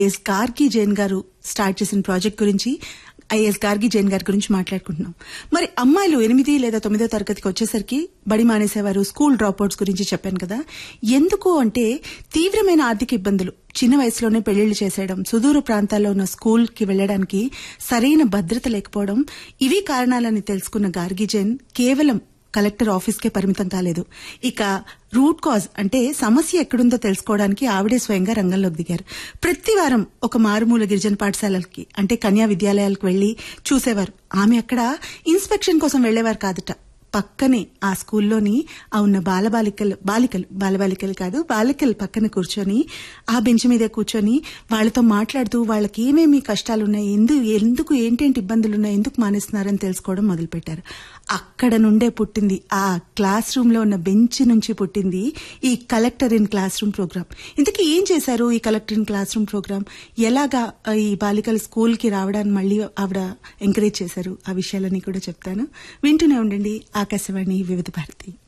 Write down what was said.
yes Gargi Jain గారు start చేసిన project గురించి ఐఎస్ గార్గి జైన్ గారి గురించి మాట్లాడుకుంటున్నాం మరి అమ్మాయిలు ఎనిమిది లేదా తొమ్మిదో తరగతికి వచ్చేసరికి బడి మానేసేవారు స్కూల్ డ్రాప్ అవుట్స్ గురించి చెప్పాను కదా ఎందుకు అంటే తీవ్రమైన ఆర్థిక ఇబ్బందులు చిన్న వయసులోనే పెళ్లిళ్లు చేసేయడం సుదూర ప్రాంతాల్లో ఉన్న స్కూల్ కి వెళ్లడానికి సరైన భద్రత లేకపోవడం ఇవి కారణాలని తెలుసుకున్న గార్గి జైన్ కేవలం కలెక్టర్ ఆఫీస్కే పరిమితం కాలేదు ఇక రూట్ కాజ్ అంటే సమస్య ఎక్కడుందో తెలుసుకోవడానికి ఆవిడే స్వయంగా రంగంలోకి దిగారు ప్రతి వారం ఒక మారుమూల గిరిజన పాఠశాలలకి అంటే కన్యా విద్యాలయాలకు వెళ్లి చూసేవారు ఆమె అక్కడ ఇన్స్పెక్షన్ కోసం వెళ్లేవారు కాదట పక్కనే ఆ స్కూల్లోని ఆ ఉన్న బాలబాలికలు బాలికలు బాలబాలికలు కాదు బాలికలు పక్కన కూర్చొని ఆ బెంచ్ మీద కూర్చొని వాళ్ళతో మాట్లాడుతూ వాళ్ళకి ఏమేమి కష్టాలు ఉన్నాయి ఎందుకు ఎందుకు ఏంటేంటి ఇబ్బందులు ఉన్నాయి ఎందుకు మానేస్తున్నారని తెలుసుకోవడం మొదలుపెట్టారు అక్కడ నుండే పుట్టింది ఆ క్లాస్ రూమ్ లో ఉన్న బెంచ్ నుంచి పుట్టింది ఈ collector in classroom programme ఇంతకీ ఏం చేశారు ఈ collector in classroom programme ఎలాగా ఆ, ఈ బాలికలు స్కూల్ కి రావడానికి మళ్ళీ ఆవిడ ఎంకరేజ్ చేశారు ఆ విషయాలన్నీ కూడా చెప్తాను వింటూనే ఉండండి ఆకాశవాణి వివిధ భారతి